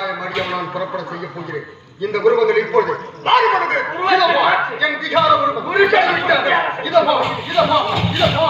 கைலாயம் அறியாமல் நான் புறப்பட செய்ய போகிறேன் இந்த உருவங்கள் இப்பொழுது மாறுபடுது. இதோ, என் விகார உருவம் விட்டது. இதோ, இதோ, இதோ.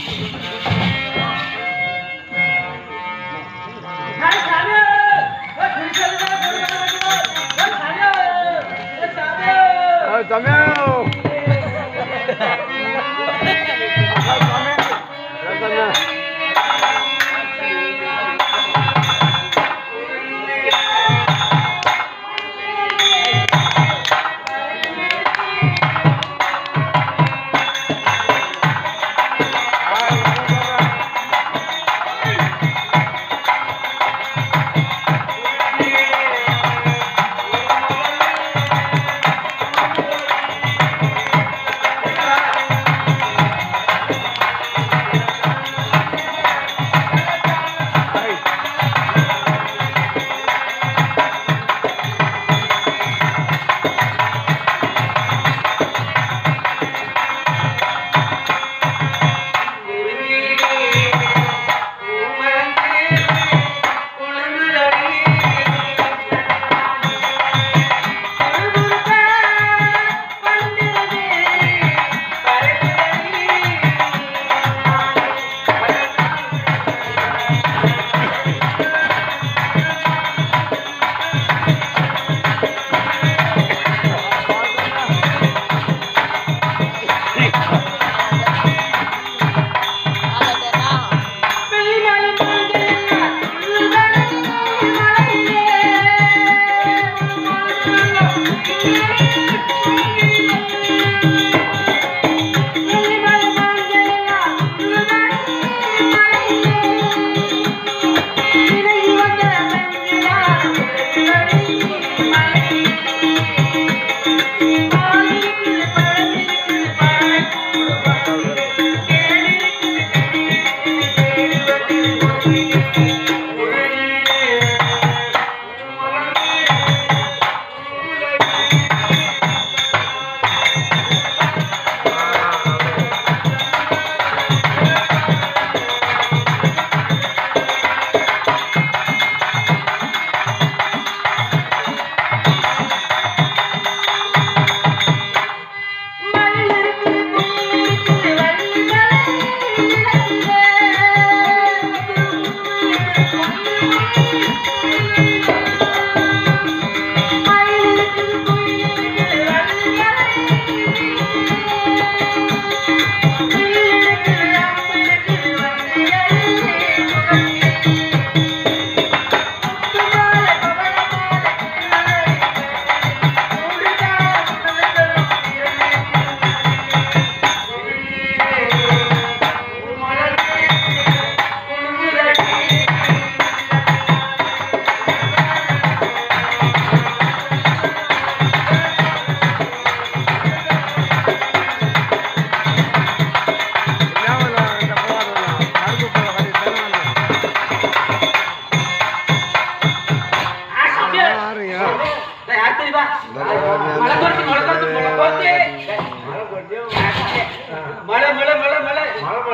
மழை மழை மழை மழை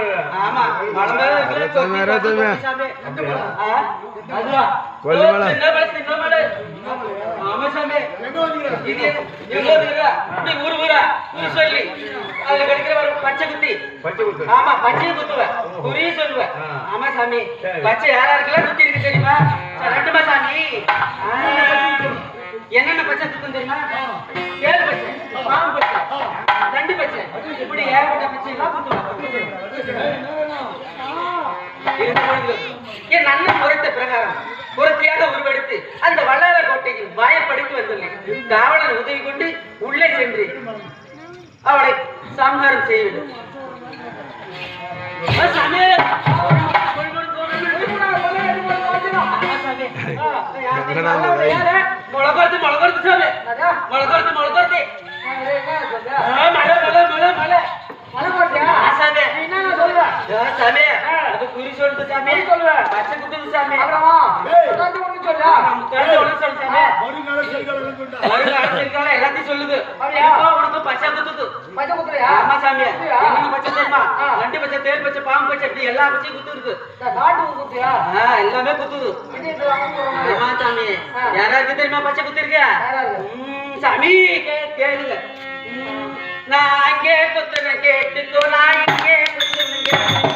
ஆமா மழை மழை இருக்கிற ரத்தமே, ரத்தமே. சாமி. ஆ, அதுவா? கொல்லு ஓ, மழை. சின்ன மழை, சின்ன மழை. ஆமா சாமி. இது எங்க வந்துருக்கா? இப்படி ஊரு ஊரா, ஊர் சொல்லி. அதுல கிடைக்கிற ஒரு பச்சை குத்தி. ஆமா, பச்சையை குத்துவேன். குறியை சொல்லுவேன். ஆமா சாமி. பச்சை யார் யாருக்கெல்லாம் குத்தி இருக்கு தெரியுமா? சொல்லட்டுமா சாமி? ஆ, என்னென்ன பச்சை குத்தும் தெரியுமா ஏழு பச்சை பாம்பு பச்சை ரெண்டு பச்சை இப்படி ஏகப்பட்ட பச்சை எல்லாம் குத்துவேன் இருந்த பொழுது என் அண்ணன் முறைத்த பிரகாரம் புறத்தியாக உருவெடுத்து அந்த வல்லார கோட்டையில் பயப்படுத்தி வந்துள்ளேன் காவலன் உதவி கொண்டு உள்ளே சென்று அவளை சம்ஹாரம் செய்யவிடும் ஆ, சாமி. ஆ, சாமி. ஆ, யாரு? யாரு? முளகொருத்து, முளகொருத்து சாமி. முளகொருத்து, முளகொருத்து. ஆ, மழை, மழை, மழை, மழை. ஆ, சாமி. ஆ, சாமி அது குறி சொல்லுது சாமி பச்சை குத்துது சாமி நம்ம தெரிஞ்ச ஒண்ணு சொல்லு சாமி வருங்க அரசியல்காலம் எல்லாத்தையும் சொல்லுது இப்போ உனக்கு பச்சை குத்துது ஆமா சாமி என்னென்ன பச்சை தெரியுமா நண்டு பச்சை தேல் பச்சை பாம்பு பச்சை இப்படி எல்லா பச்சையும் குத்துருக்கு ஆ, எல்லாமே குத்துது ஆமா சாமி யாராருக்கு தெரியுமா பச்சை குத்திருக்க ம், சாமி கே- கேளுங்க ம், நான் அங்கே குத்துறேன் கேட்டுக்கோ நான் இங்கே குத்துறேன் கேட்டுக்கோ.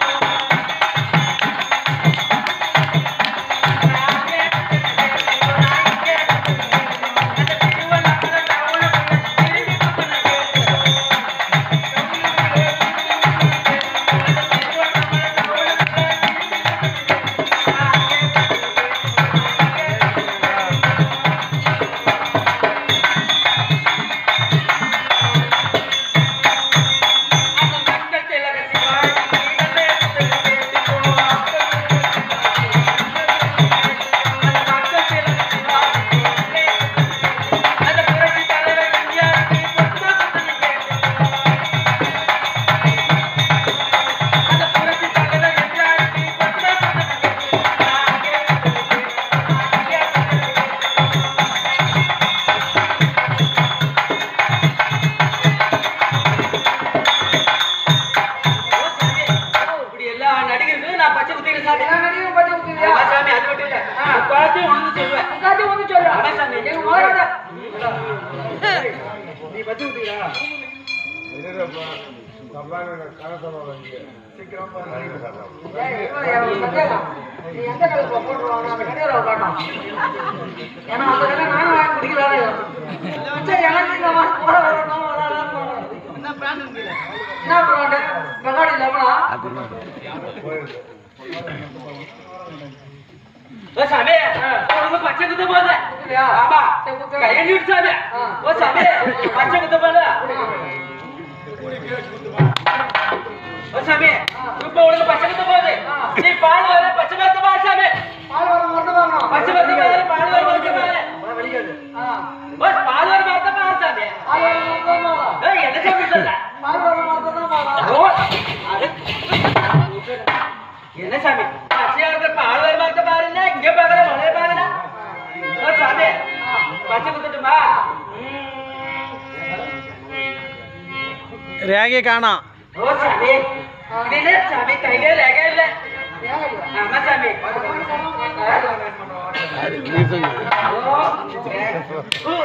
நான் அங்கே குத்துறேன் கேட்டுக்கோ, நான் இங்கே குத்துறேன் கேட்டுக்கோ. அந்த திருவண்ணாமலை டவுனுக்குள்ள திரும்பி குத்துறேன் கேட்டுக்கோ. அந்த மக்கள் திலக சிவாஜி கீழே கேட்டுக்கோ. அந்த மக்கள் திலக சிவாஜி கீழே அந்த புரட்சி தலைவர் எம்ஜிஆருக்கு பொறுமை கொடுத்து கேட்டுக்கோ. அந்த புரட்சி தலைவர் எம்ஜிஆருக்கு பொறுமை கொடுத்து கேட்டுக்கோ. நான் கேட்டுக்கோ, நான் கேட்டுக்கோ. ஓ சாமி, இப்படி எல்லா நடிகர்களும் நான் பச்சை குத்திக்கிறேன் சாமி. ஆமா சாமி, அது மட்டும் இல்ல. முக்காவாசியும் உனக்கு சொல்லுவேன். ஆமா சாமி. நீ பச்சை குத்திக்கிறா? ஏன்னா அந்த கடை நானும் வாங்கி குடிக்கிறாரு சரி எனக்கு இந்த மாதிரி போட வரணும் என்ன பிராண்டு மெகாடி லெவனா ஓ சாமி, உனக்கு பச்சை குத்த போகுது. குத்துறியா? ஆமா. சரி, குத்து. கையை நீட்டு சாமி. ஆ. ஓ சாமி, பச்சை குத்த போகுது. ஓ சாமி, இப்ப உனக்கு பச்சை குத்த போகுது. ஆ. நீ பால் வர பச்சை மரத்தை பாரு சாமி. பால் வர மட்டும் வாங்கணும் பச்சை மரத்தை பாரு, பால் வர மரத்தை பாரு. ஆ ஓ, பால் வர மரத்தை பாரு சாமி. பால் வர மட்டும் வாங்கணும் ஏய், என்ன சாமி சொல்ற? பால் வர மட்டும் தான் வாங்கணும் ஓ, அது- என்ன சாமி பச்சையா இருக்கிற பால் வர மரத்தை பாருங்க இங்க பாக்குற மலைய பாருங்க ஓ சாமி பச்சை குத்துட்டுமா ரேகை காணோம் ஓ சாமி இது என்ன சாமி கையில ரேகை இல்ல ஏன் இல்லையா? ஆமா சாமி ஓ, ஊ,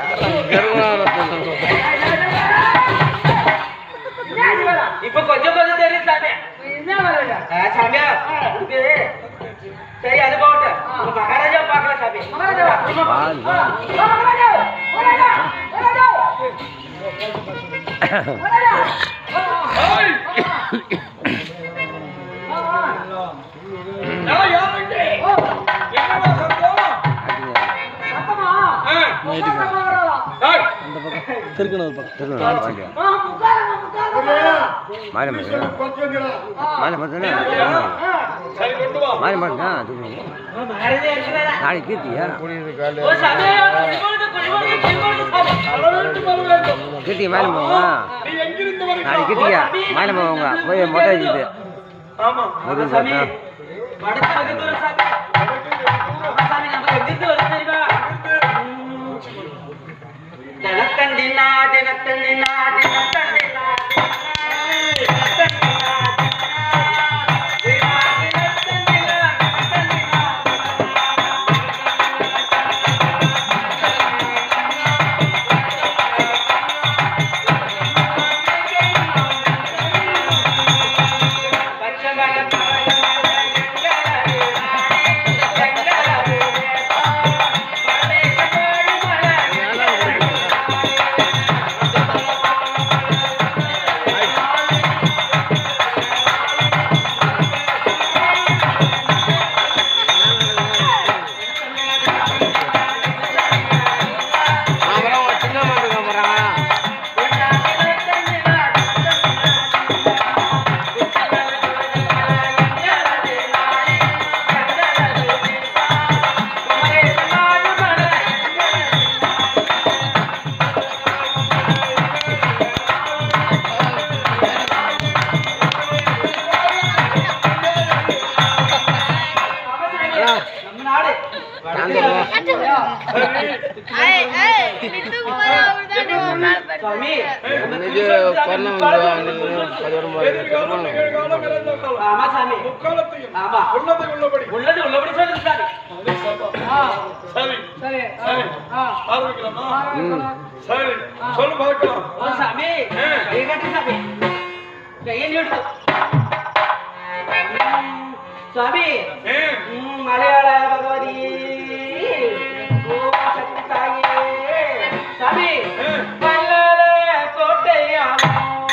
என்ன இது வேலை? இப்ப கொஞ்சம் கொஞ்சம் தெரியும் சாமி என்ன வேலை இது? ஆ, சாமியா இது சரி அது போகட்டும் உங்க மகாராஜா பார்க்கலாம் சாமி மகாராஜாவா? அப்புறமா ஆ, ஆ, மகாராஜா! மகாராஜா! மகாராஜா! மகாராஜா! ஆ, ஆ. ஆ, ஆ. ஓ, சத்தமா? உட்கார்ந்து உட்கார்றதா? திருக்கணும் ஒரு பக்கம் ஆ, உட்காருங்க, உட்காருங்க. ஆ. ஆ. ஓ, மகாராஜா இருக்கிறாரா நாளைக்கு கீர்த்தியா ஓ சாமி குடிமோடு குடிமோடு குடிமோடு சாமி கீர்த்தி மேலே போவா நாளைக்கு கீர்த்தியா மேலே போவாங்க போய் மொட்டை அடிச்சுட்டு ஆமா முருகன் சாமி சாமி. வடக்கு பக்கத்து ஒரு சாமி ஆமா சாமி நம்ம எங்கிருந்து வருது தெரியுமா தினத்தந்தினா தினத்தந்தினா தினத்தந்தினா பச்சை சாமி இன்னைக்கு பரணம் எதிர்காலம் நிகழ்காலம் இறந்த காலம் ஆமா சாமி முக்காலத்தையும் ஆமா உள்ளதை உள்ளபடி உள்ளது உள்ளபடி சொல்லுங்க சாமி சரி சரி சரி ஆ ஆரம்பிக்கலாமா ஆரம்பிக்கலாம். சரி சொல்லு பார்க்கலாம் ஓ சாமி கை கட்டு சாமி கையை நீட்டு சாமி ஏ, ம், மலையாள பகவதி ஓம் சக்தி தாயே சாமி வல்லால கோட்டையாம்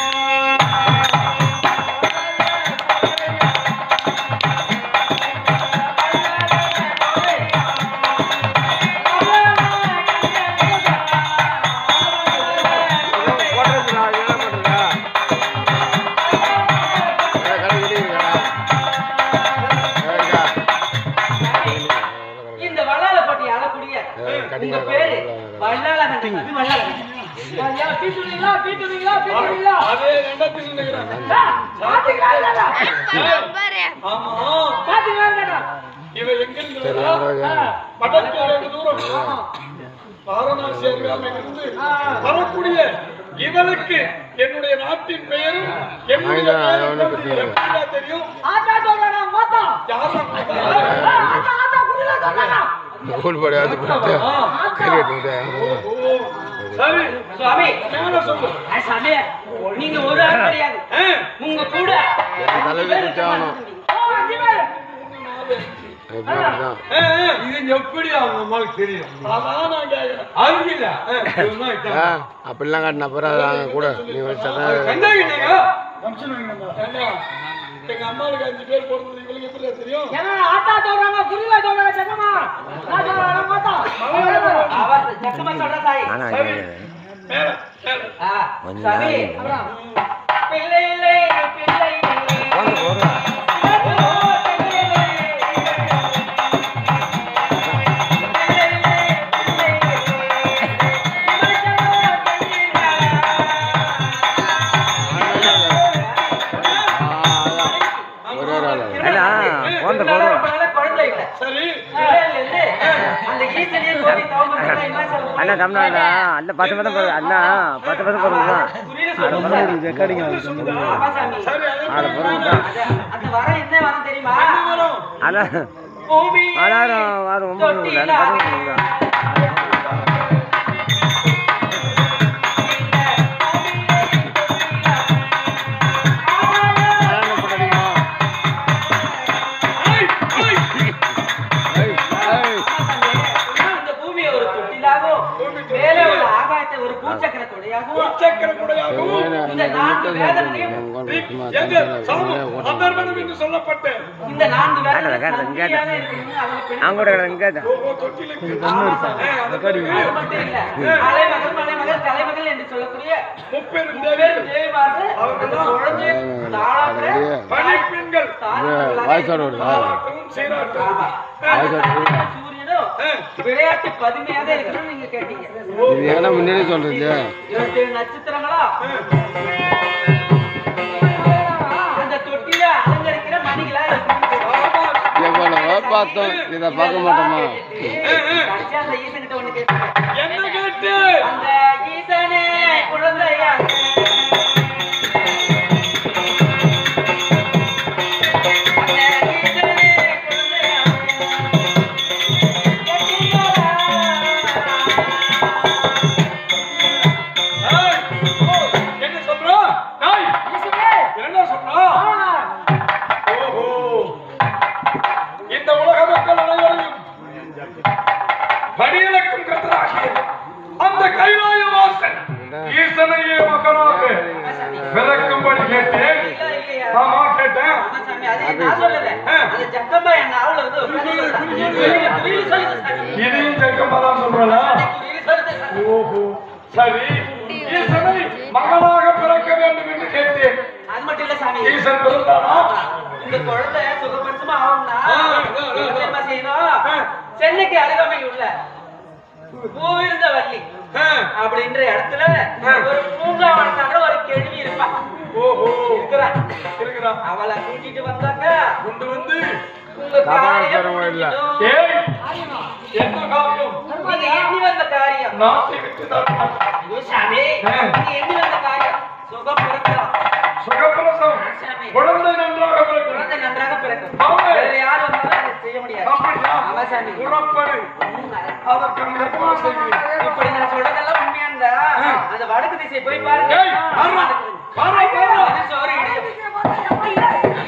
இந்த வல்லால கோட்டை ஆளக்கூடிய உங்க பேரு வல்லால கண்டி வல்லால ஐயா, பீட்டுவீங்களா, பீட்டுவீங்களா, பீட்டுவீங்களா? அதே எண்ணத்தில் நினைக்கிறேன் ஆ, பாத்தீங்களா இல்லையா? ஆமா பாத்தீங்களா இல்லையா? இவன் எங்கிருந்து வரா? வடக்கு ஏழு தூரம் வாரணாசி அருகாமையிலிருந்து வரக்கூடிய இவனுக்கு என்னுடைய நாட்டின் பெயரும் என்னுடைய பெயரும் எப்படிடா தெரியும் ஆத்தா சொல்றானா, மொத்தம். யாரா ஆ, ஆத்தா, ஆத்தா, குடில சொல்றானா? ஓ, சரி சுவாமி மேல சொல்லு ஆ, சாமி நீங்க ஒரு ஆள் கிடையாது ஆ, உங்க கூட தலையில குச்சாகணும். ஓ, அஞ்சு பேர். ஆ, ஆ. இது எப்படி அவங்க அம்மாவுக்கு தெரியும் அதான் நான் கேக்குறேன் அறிவில சும்மா இட்டா. அப்படிலாம் காட்டின அப்புறம் அவங்க கூட நீ வச்சதான் கண்டாங்கிட்டீங்க ஏண்டா, எங்க அம்மாவுக்கு அஞ்சு பேர் பிறந்தது இவளுக்கு எப்படி தெரியும் ஏன்னா, ஆத்தா சொல்றாங்க, குடில சொல்றாங்க, சென்னம்மா. நான் சொல்றேன், மொத்தம். அவர் சத்தமா சொல்ற தாய் ஆனா சரி மேல மேல ஆ, கொஞ்ச சாமி நாள் அப்புறம், பிள்ளை இல்லை பிள்ளை இல்லை ஒரே ஒரு ஆள் ஏன்னா போந்த போடுவோம் குழந்தை இல்லை சரி அந்த ஈசனையே கோரி தவம் அண்ணா தமிழ்நாடுல அல்ல பத்து பதம் போடுது அண்ணா பத்து பதம் போடுமா ரெக்கார்டிங் சரி அதே ஆட மாதிரி போடுறா அந்த வரம் என்ன வரம் தெரியுமா வரும் அண்ணா பூமி அலாரம் வாரம் ஒன்பது மணி நேரம் பத்து மணி நேரம் இந்த பூமியை ஒரு தொட்டிலாகவும் மேலே உள்ள ஆகாயத்தை ஒரு பூச்சக்கரத்தோடையாகவும் சக்கர கூடையாகவும் இந்த நான்கு வேதங்களையும் எங்க சாமு அந்தர்மனம் என்று சொல்லப்பட்ட இந்த நான்கு காட்டுறேன், வேதங்களையும் காட்டுறேன், இங்க சந்தியாக இருக்கணும்னு அவங்க பெண் அவங்க கூட இங்கே ஓ தொட்டிலுக்கு ஆமா சாமி. அந்த கடி அது மட்டும் இல்ல. அலைமகள் மலைமகள் தலைமகள் என்று சொல்லக்கூடிய முப்பெரும் முப்பெரும் தேவியர்கள் தேவிமார்கள் அந்த குழந்தை தாளாற்ற பணிப்பெண்கள் தாளாற்றலாக வாய்ஸோட வருதா தாலாட்டும் சீராட்டும் ஆமா. வாய்ஸோட வருதா? சூரியனும் விளையாட்டு பதுமையாக இருக்கணும்னு நீங்க கேட்டீங்க இது ஏன்னா முன்னாடி சொல்றது இருபத்தேழு நட்சத்திரங்களா அந்த தொட்டில அலங்கரிக்கிற மணிகளா இருக்கணும்னு கேட்டீங்க. எவ்வளவோ பார்த்தோம் இதை பார்க்க மாட்டோமா கடைசியா அந்த ஈசன்கிட்ட ஒண்ணு கேட்டீங்க. என்ன கேட்டு அந்த ஈசனே குழந்தையா அந்த ஈசனே குழந்தையா ஏய், ஓ, என்ன சொல்றா நாய் என்ன சொல்றா ஓஹோ இந்த உலக மக்கள் அனைவரையும் படியிலக்கும் கத்தராகிய அந்த கைலாய வாசன் ஈசனையே மகனாக பிறக்கும்படி கேட்டேன் ஆமா கேட்டேன் ஆமா சாமி, அது நான் சொல்லல. அது ஜக்கம்மா என் நாவல வந்து உட்கார்ந்து சொல்றாங்க. குயிலு, குயிலு சொல்லுது சாமி. இதையும் ஜெகமாதான் சொல்றா குயிலு சொல்லுது சாமி. ஓஹோ சரி ஈசனை மகனாக பிறக்க வேண்டும் என்று கேட்டேன் அது மட்டும் இல்ல சாமி ஈசன் பிறந்தானா இந்த குழந்தை சுகப்பிரசமா ஆகும்னா ஆ, ஆ, ஆ, ஆ. என்ன தெரியுமா செய்யணும் சென்னைக்கு அருகாமையில் உள்ள பூவிருந்த வள்ளி ஆ, அப்படின்ற இடத்துல ஒரு பூங்கா வளர்த்தாங்க ஒரு கேள்வி இருப்பா ஓஹோ இருக்கிறா இருக்கிறா அவளை கூட்டிட்டு வந்தாக்க கொண்டு வந்து உங்க காரியம் இல்ல. முடிஞ்சிடும். ஏய் என்ன காரியம் நீங்க எண்ணி வந்த காரியம் நாட்டை விட்டு தான் ஐயோ சாமி ஆ. நீங்க எண்ணி வந்த காரியம் சுகம் பிறக்கலாம் சுகப்பிரசம் குழந்தை நன்றாக பிறக்கும் குழந்தை நன்றாக பிறக்கும் ஆமா. வேற யார் வந்தாலும் அதை செய்ய முடியாது அப்படியா? ஆமா சாமி புறப்படு அதற்கு ஏற்பாடு செய்கிறேன் இப்படி நான் சொல்றதெல்லாம் உண்மையா இருந்தா அந்த வடக்கு திசை போய் பாருங்க ஏய், வர்றா, வர்றா, வர்றா. அது சோறு கிடையாது.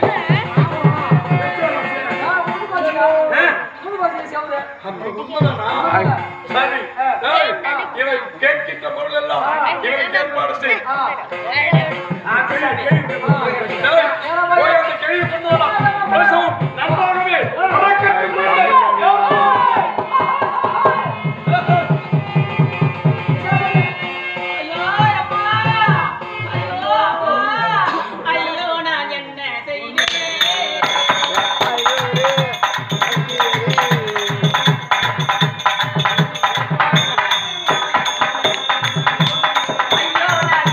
அப்ப உண்மைதானா? சரி ஏய், இவை கேட்கின்ற பொருள் எல்லாம் இவனுக்கு ஏற்பாடு செய் ஆமா சாமி. ஏய், போய் அந்த கேள்வி கொண்டு வரலாம் பிரசவம் நன்றாகவே நடக்கட்டும் குழந்தை. ஐயோ நான் என்ன செய்வேன் ஐயோ நான்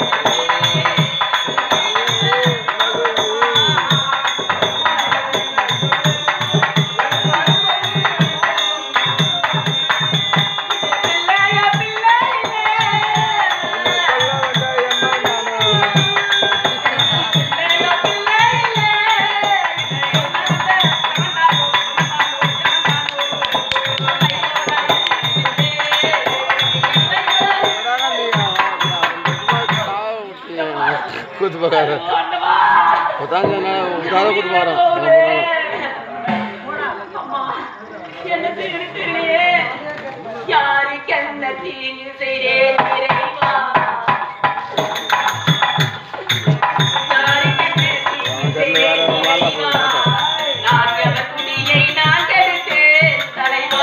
பிள்ளைய பிள்ளையிலே பிள்ளைய பிள்ளையிலே ಕೂತ್ ಬಗಾರ ಗೊತ್ತಾಗ ಉದಾರ ಕೂತ್ ಬಾರ என்ன திருத்திலே யாருக்கு என்ன தீங்கு செய்தேன் இறைவா யாருக்கு என்ன தீங்கு செய்தேன் இறைவா நான் எவர் குடியை நான் கெடுத்தேன் தலைவா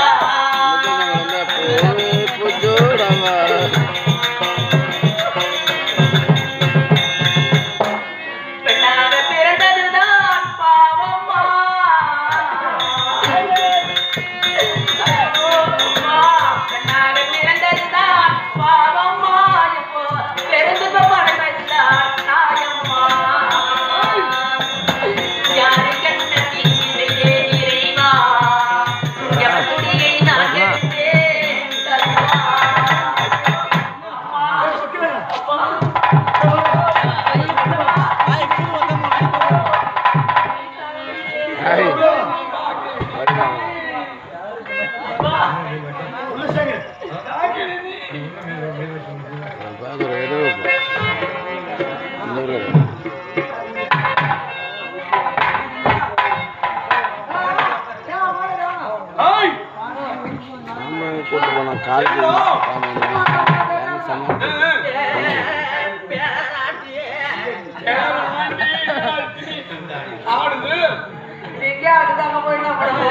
பெண்ணாக பிறந்ததுதான் பாவம்மா பெண்ணாக பிறந்ததுதான் பாவம்மா இப்போ பெருந்துக படமெல்லாம் நாயம்மா யாரு கண்ண தீங்கிலே இறைவா எவன் குடியை நான் எடுத்தேன் தருவா அப்பா ஏய், கூட்டு போனா காலேஜ் ஆடுது எங்கேயா அடுத்தாங்க போய் என்ன பண்ணுவோம்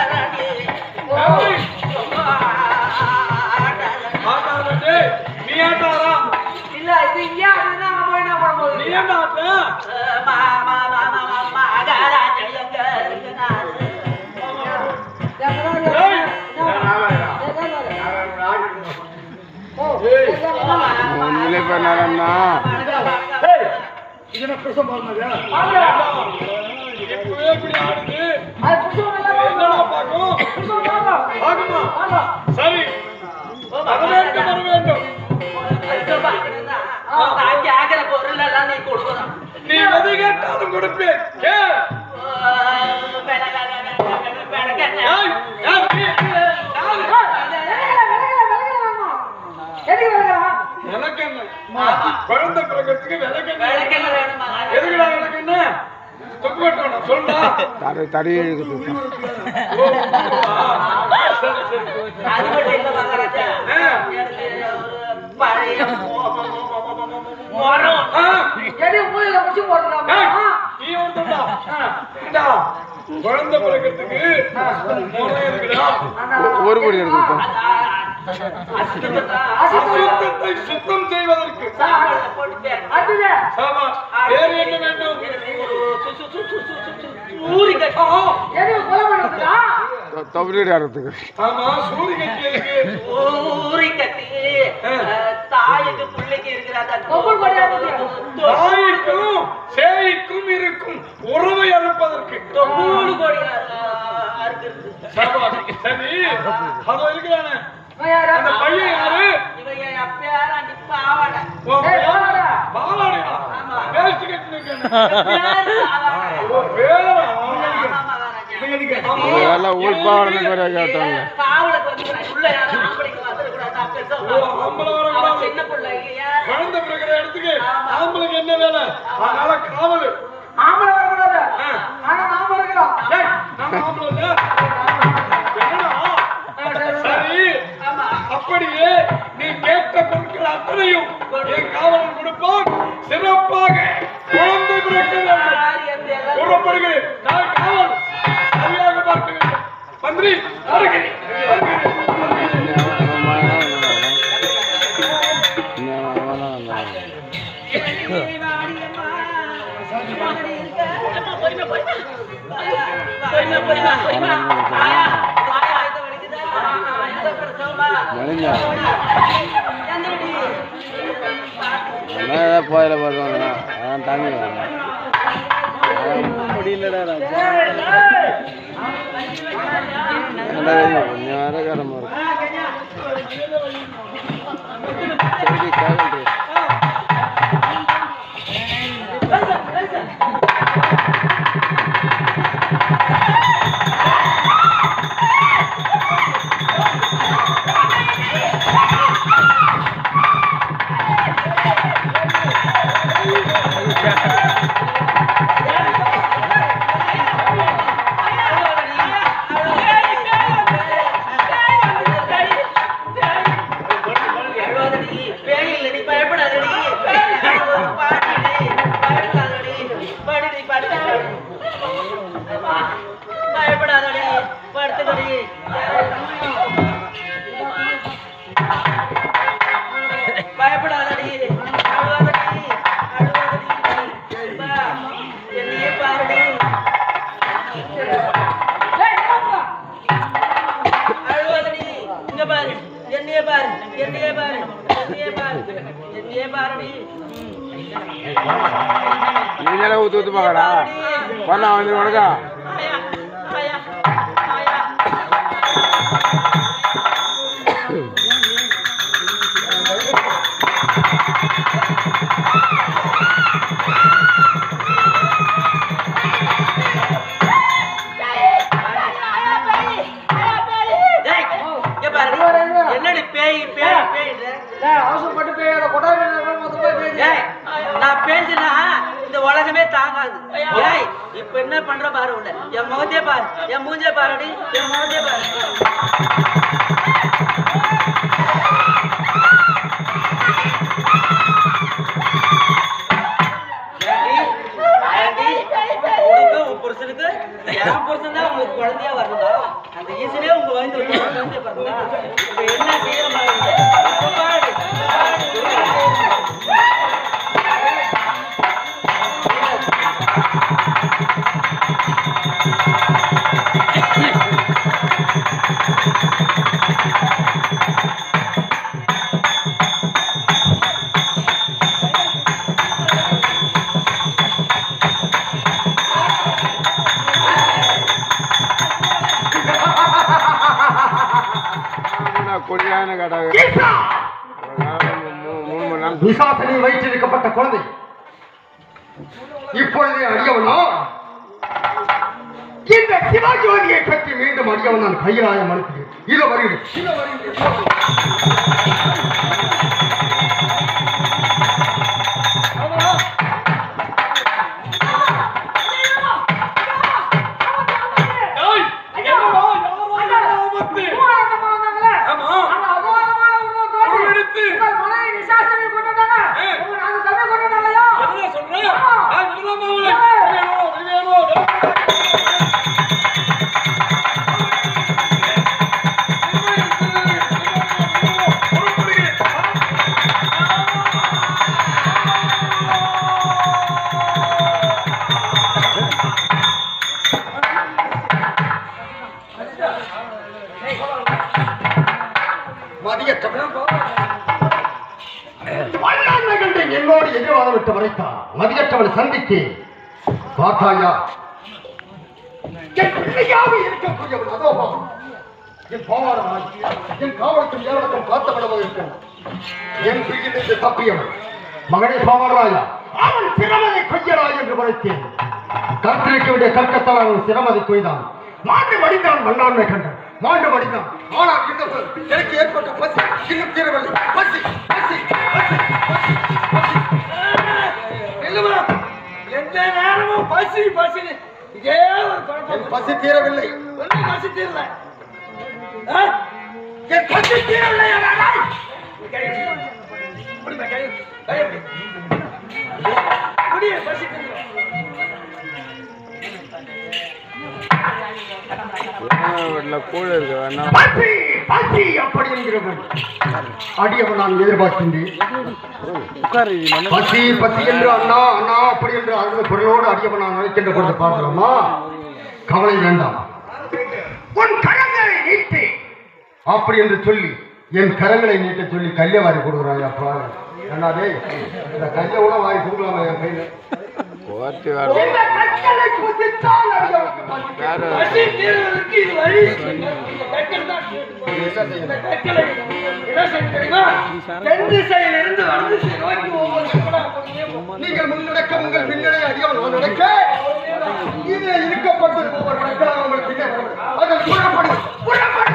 ஏய், ஆட்டாதே. நீ ஆட்டாரா இல்ல இது இங்கேயா அடுத்தாங்க போய் என்ன பண்ண போகுது நீ என்ன ஆட்ட உண்மையிலே பண்ணாரண்ணா இது என்ன பிரசவம் பாருங்க இப்பவே இப்படி ஆடுது என்னடா பார்க்கும் ஆகுமா சரி வர வேண்டும் வர வேண்டும் பொருள் எல்லாம் நீ கொடுக்கணும் நீ எது கேட்டாலும் கொடுப்பேன் கே ஏய், ஏய், நீ- எனக்கு என்ன குழந்தை பிறக்கிறதுக்கு விளக்கு என்ன விளக்கெண்ணெய் வேணுமா? எதுக்குடா விளக்கு என்ன துப்பு கட்டணும் சொல்லுடா தடை தடை இருக்குது சரி சரி அது மட்டும் இல்ல மகாராஜா. ஆ. எனக்கு ஒரு பழைய மொ- மொ- மொ- மொ- மொ- மொ- மொ- மரம். ஆ, எது மூலையில முடிச்சு போட்டுறாமா ஏய், நீ ஒருத்தன்டா. இந்தா, குழந்தை பிறக்கிறதுக்கு முறை இருக்குடா ஒரு கோடி எடுத்து அசுத்தத்தை அசுத்தத்தை சுத்தம் செய்வதற்கு சாப்பாடுல போட்டு தேய்க்கணும். அதுல சாமா வேறு என்ன வேண்டும் எனக்கு ஒரு சு- சு- சு- சு- சு- சு- சு- சூரிகை. எது கொலை பண்ணுறதுக்கா தொகுதி ஆடுறதுக்கு ஆமா சூரியனுக்கு எதுக்கு சூரிகை. அஹ், தாய்க்கு பிள்ளைக்கு இருக்கிற அந்த கொம்பல் கிடையாது. தாய்க்கும் சேய்க்கும் இருக்கும் உறவை அறுப்பதற்கு தொண்ணூறு கோடி அதோ இருக்கிறானே இவன் யாரு? அந்த பையன் யாரு இவன் என் அப்பையாரா நிப்ப ஆவாட உன் ஏய், பேர் வாடா. பாலாடியா ஆமா. வேஷ்டி கட்டிருக்கேன் பேரு ஆவாட. உன் பேரா ஆமா, மகாராஜா. இதெல்லாம் ஊர்பாவடனை கூட கேட்டாங்க காவலுக்கு வந்து உள்ள யாரும் ஆம்பளைக்கு வந்துடக்கூடாது. நான் பெருசா ஓ, ஆம்பளை வரக்கூடாது. அவன் சின்ன பிள்ளை இல்லையா? குழந்தை பிறக்கிற இடத்துக்கு ஆம்பளைக்கு என்ன வேலை அதனால காவல் ஆம்பளை வரக்கூடாது. ஆனா நாம இருக்கிறோம். ஏய், நம்ம ஆம்பளை இல்ல என்னடா சரி ஆமா. அப்படியே நீ கேட்ட பொருட்கள் அத்தனையும் என் காவலன் கொடுப்பான் சிறப்பாக குழந்தை பிறக்க வேண்டும் காரியத்தை எல்லாம் கூறப்படுகிறேன் நான் காவல் சரியாக பார்க்க வேண்டும் மந்திரி வருகிறேன் வருகிறேன் போயில பார்த்து அதான் தண்ணி முடியலடா ராஜா கொஞ்சம் அரகரமா இருக்கு சரி கேள்வி பயப்படாதடி படுத்துக்கடி பயப்படாதடி அழுவாதடி அழுவாதடி பா, என்னையே பாருடி ஏய், போப்பா. அழுவாதடி இங்க பாரு என்னையே பாரு என்னையே பாரு என்னையே பாரு என்னையே பாருடி நீங்களே ஊத்து ஊத்து பாக்கடா பண்ணா வந்து உனக்கா ஆயா ஆயா ஆயா டேய், இங்க பாருடி. என்னடி பேய் பேய் பேய்ன்ற? ஏய், அவசரப்பட்டு போய் அதை கொண்டாடி மொத்தம் போய் பேசி. ஏய், நான் பேஞ்சுனா இந்த உலகமே தாங்காது ஏய் இப்ப என்ன பண்ற பாரு உள்ள என் முகத்தே பாரு என் மூஞ்சே பாருடி என் முகத்தே பாரு ஏண்டி? ஏண்டி? உனக்கு உன் புருஷனுக்கு என் புருஷன் தான் உங்களுக்கு குழந்தையா வரணுதா அந்த ஈசனே உங்க வந்து குழந்தைய பாருங்களா இப்ப என்ன செய்யற மாதிரி இப்ப பாரு பாரு. கொடியான கடாக ஈசா! மூணு மணி நேரம் பிசாசனி வயிற்றிருக்கப்பட்ட குழந்தை இப்பொழுது அடியவனோ இந்த சிவஜோதியை பற்றி மீண்டும் அடியவன் நான் கையிலாயம் அனுப்புகிறேன் இதோ வருகிறேன் இதோ வருகிறேன் ஏய், என்னடா, யாரோ ஆபத்து. பூவாரத்தம்மா வந்தாங்களே? ஆமா. அந்த அபவாதமான உருவம் தோன்றி உருவெடுத்து. உங்கள் மனைவி நிசாசனை கொண்டு வந்தாங்க. ஏ. உங்கள் நாங்க தம்பி கொண்டு வந்தாங்கய்யா. என்ன சொல்ற? ஆ, இதுதான் மாவுளை. ஏய். வேணும், இது வேணும். மதியற்றவன் வல்லாண்மை கண்டு என்னோடு எதிர்வாதம் விட்டு மறைத்தான் மதியற்றவன் சந்தித்து பார்த்தாயா என் பிள்ளையாக இருக்கக்கூடியவன் அதோ என் பாவாரமாய் என் காவலுக்கும் ஏவலுக்கும் காத்தப்படமாக இருக்கிறான் என் பிரியிலிருந்து தப்பியவன் மகனே பாவாராயா அவன் சிரமதை கொய்யராய் என்று வளைத்தேன் கத்திரிக்க வேண்டிய கற்கத்தால் அவன் சிரமதை கொய்தான் மாண்டு மடிந்தான் மண்ணாண்மை கண்டான் மாண்டு மடிந்தான் ஆனால் இந்த எனக்கு ஏற்பட்ட பசி இன்னும் தீரவில்லை பசி பசி பசி இல்லைம்மா, எந்த நேரமும் பசி பசி இதே ஒரு குழப்பம் என் பசி தீரவில்லை ஒன்றும் பசி தீரல ஆ? என் பசி தீரவில்லை ஆனால் முடியுமா கை கை எப்படி முடிய பசி தீரல கூட இருக்கு வேணா பசி பசி அப்படி என்கிறவன் அடியவன் நான் எதிர்பார்க்கின்றேன் உட்காரு பசி பசி என்று அண்ணா அண்ணா அப்படி என்று அழுத குரலோடு அடியவன் நான் அழைக்கின்ற பொழுது பார்க்கலாமா கவலை வேண்டாம் உன் கரங்களை நீட்டு அப்படி என்று சொல்லி என் கரங்களை நீட்ட சொல்லி கையை வாரி கொடுக்குறாங்க அப்பா ஏன்னா டேய் இந்த கையை கூட வாரி கொடுக்கலாமா என் கையில கோர்த்து வேற இந்த கற்களை புசித்தால் அடியவனுக்கு பசி. வேற பசி தீர்வதற்கு இது வழி கற்கள் தான் இந்த கற்களை என்ன செய்ய தெரியுமா தென் திசையிலிருந்து வட திசை நோக்கி ஒவ்வொரு கப்பலா அப்படியே போகும். நீங்கள் முன்னடக்க உங்கள் பின்னடை அடியவன் நான் நடக்க இது இருக்கப்பட்டது ஒவ்வொரு மக்களாக உங்களுக்கு பின்னே வரும். அதில் புறப்படு புறப்படு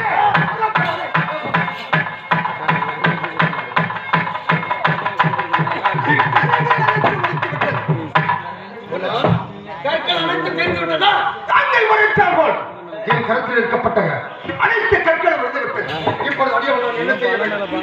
கற்கள் அனைத்து தெரிந்து விட்டதா தாங்கள் மறைத்தார்கள் என் கருத்தில் இருக்கப்பட்ட அனைத்து கற்களும் விழுந்துவிட்டது இப்பொழுது அடியவன் நான் என்ன செய்ய வேண்டும்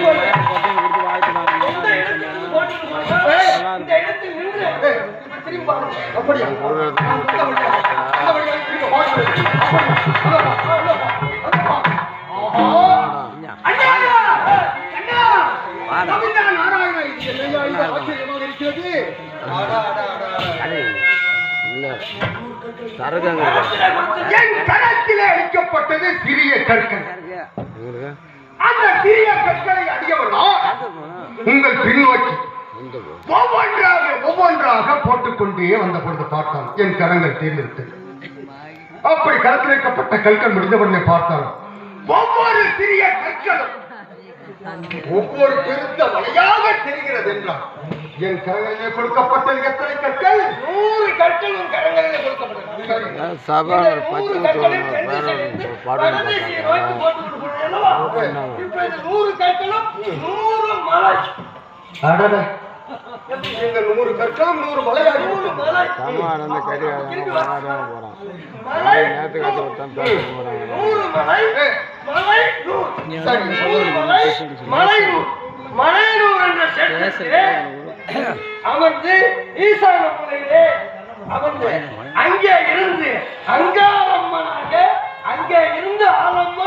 எந்த இடத்திலிருந்து போட்டுட்டு போனாலும் இந்த இடத்தில் நின்று ஏய், இப்ப திரும்பி பாருங்க. அப்படியா அந்த வழியா, அந்த வழியா, திரும்ப பாருங்க. அப்படியா? அதோ, அதோ, அதோ. ஆஹா. அண்ணா! அண்ணா! கவிதா நாராயண, இது என்னையா இது ஆச்சரியமாக இருக்கிறது? அடா, அடா, அடா, அடா. இல்ல சரகங்க என் கரத்திலே அளிக்கப்பட்டது சிறிய கற்கள் இருக்கு அந்த சிறிய கற்களை அடியவனா உங்கள் பின்னோக்கி ஒவ்வொன்றாக ஒவ்வொன்றாக போட்டுக்கொண்டே வந்த பொழுது பார்த்தான் என் கரங்கள் தேர்ந்தெடுத்து அப்படி கரத்தில் வைக்கப்பட்ட கற்கள் முடிந்தவுடனே பார்த்தான் ஒவ்வொரு சிறிய கற்களும் ஒவ்வொரு பெருத்த வழியாக தெரிகிறது என்றான் என் கரங்களிலே கொடுக்கப்பட்டது எத்தனை கற்கள் நூறு கற்கள் உன் கரங்களிலே கொடுக்கப்பட்டது சரி. சபா இந்த பச்சை நூறு கற்களையும் தென் திசையிலிருந்து வட திசையை நோக்கி போட்டு விட்டு போனது அல்லவா? இப்ப இந்த நூறு கற்களும் நூறு மலை அடட. இந்த நூறு கற்களும் நூறு மலையாகி நூறு விட்டது. மலை அம்மா அந்த கறி போறான் மலை நேற்று கட்டு விட்டான் பேச போறாங்க நூறு மலை ஏய், மலை நூறு சரி, நூறு மலை மலை நூறு மலை நூறு என்ற செட்டிலே அமர்ந்து ஈசான மூலையிலே அமர்ந்து அங்கே இருந்து அங்காளம்மனாக அங்கே இருந்து ஆலம்மா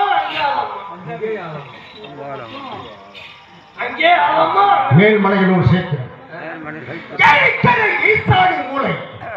அங்காளம்மா அங்கே ஆலம்மா மேல்மலையினூர் சேர்க்கிறேன் ஏழைக்கரை ஈசானி மூலை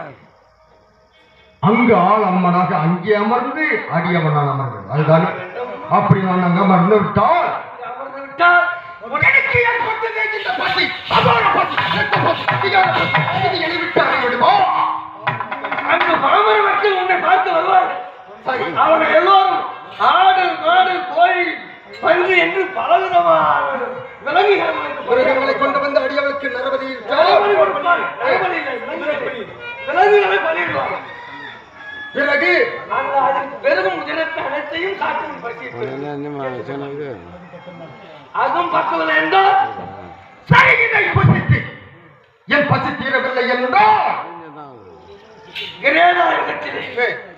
அங்கு ஆள் அம்மனாக அங்கே அமர்ந்து அடியவனான் அமர்ந்தது அதுதானே அப்படி நான் அங்கு அமர்ந்து விட்டால் அமர்ந்து விட்டால் எனக்கு ஏற்பட்டதே இந்த பசி அபார பசி இரத்த பசி அதிகார பசி இது எளிவிட்டாரை விடுமோ அங்கு பாமர மக்கள் உன்னை பார்த்து வருவார்கள் சரி அவர்கள் எல்லோரும் ஆடு மாடு கோழி பன்றி என்று பலவிதமான விலங்குகளை மிருகங்களை கொண்டு வந்து அடியவளுக்கு நரபதி நரபலி கொடுப்பார். நரபலி இல்லை, விலங்குகளை. விலங்குகளை பலியிடுவார். பிறகு அந்த அதற்கு பெருகும் தினத்தை அனைத்தையும் காட்டும் பசித்து என்ன என்ன சொன்னது அதுவும் பக்கவில் என்றால் சரி இதை புசித்து என் பசி தீரவில்லை என்றால் கிரேதா இடத்திலே ஏய்,